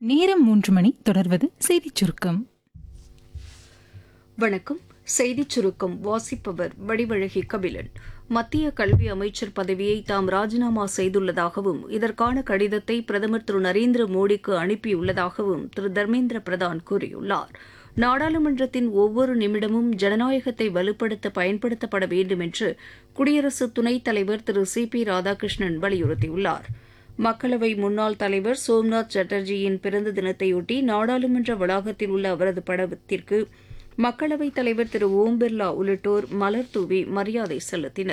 நேரம் மூன்று மணி தொடர்வது செய்திச் சுருக்கம் வணக்கம் செய்திச் சுருக்கம் வாசிப்பவர் வடிவழகி கபிலன் மத்திய கல்வி அமைச்சர் பதவியை தாம் ராஜினாமா செய்துள்ளதாகவும் இதற்கான கடிதத்தை பிரதமர் திரு நரேந்திர மோடிக்கு அனுப்பியுள்ளதாகவும் திரு தர்மேந்திர பிரதான் கூறியுள்ளார் நாடாளுமன்றத்தின் ஒவ்வொரு நிமிடமும் ஜனநாயகத்தை வலுப்படுத்த பயன்படுத்தப்பட வேண்டும் என்று குடியரசு துணைத் தலைவர் திரு சி பி ராதாகிருஷ்ணன் வலியுறுத்தியுள்ளார் மக்களவை முன்னாள் தலைவர் சோம்நாத் சாட்டர்ஜியின் பிறந்த தினத்தையொட்டி நாடாளுமன்ற வளாகத்தில் உள்ள அவரது படத்திற்கு மக்களவைத் தலைவர் திரு ஓம் பிர்லா உள்ளிட்டோர் மலர் தூவி மரியாதை செலுத்தினர்